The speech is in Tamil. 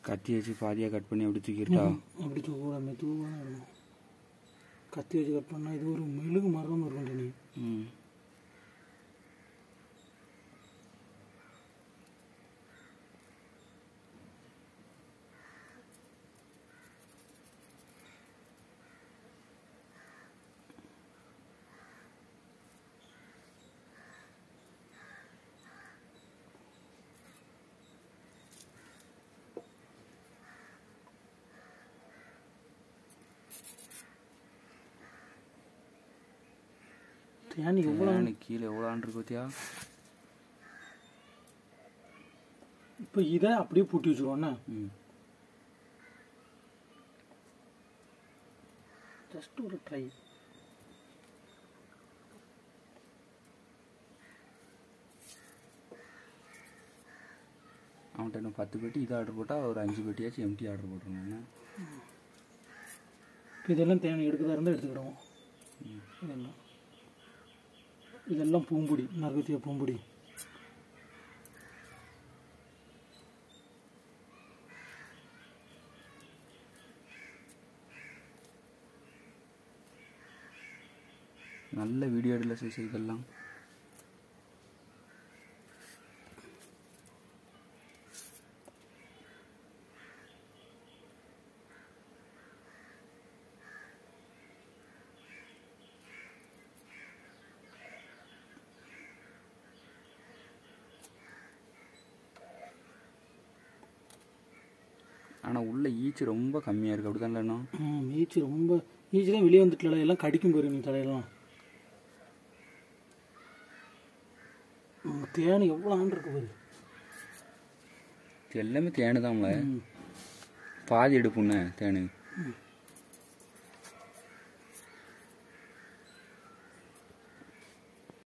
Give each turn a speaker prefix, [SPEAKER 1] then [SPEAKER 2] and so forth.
[SPEAKER 1] கத்தி வச்சு பாதியாக கட் பண்ணி அப்படி தூக்கிட்டா
[SPEAKER 2] அப்படி தூக்கூட மெதுவாக இருக்கணும் கத்தி வச்சு கட் பண்ணால் இது ஒரு மெழுகு மரம் இருக்கும் நீ
[SPEAKER 1] ம்
[SPEAKER 2] தேனி எவ்வளோ
[SPEAKER 1] தேனி கீழே எவ்வளோ ஆண்டு இருக்கு பார்த்தியா
[SPEAKER 2] இப்போ இதை அப்படியே பூட்டி வச்சுருவோண்ணே
[SPEAKER 1] ம்
[SPEAKER 2] ஜஸ்ட் ஒரு ட்ரை
[SPEAKER 1] அவன்கிட்ட இன்னும் பத்து பெட்டி இதை ஆர்டர் போட்டால் ஒரு அஞ்சு பெட்டியாச்சும் எம்டி ஆர்டர் போட்டுருவாங்க
[SPEAKER 2] இப்போ இதெல்லாம் தேனி எடுக்கிறதா இருந்தால் எடுத்துக்கிடுவோம் இதெல்லாம் இதெல்லாம் பூம்புடி நறுக்கத்திய பூம்புடி
[SPEAKER 1] நல்ல வீடியோ எடுல சைஸ் இதெல்லாம் ஆனால் உள்ள ஈச்சு ரொம்ப கம்மியாக இருக்குது அப்படி தானே இன்னும்
[SPEAKER 2] ம் ஈச்சி ரொம்ப ஈச்சி தான் வெளியே வந்துட்டுல எல்லாம் கடிக்கும் போயிரு நீ தலையெல்லாம் ம், தேனி எவ்வளோ ஆண்டு இருக்கு பாரு
[SPEAKER 1] இது எல்லாமே தேனு தான்ல
[SPEAKER 2] ம்.
[SPEAKER 1] பாதி எடுப்புண்ணே தேனு
[SPEAKER 2] ம்.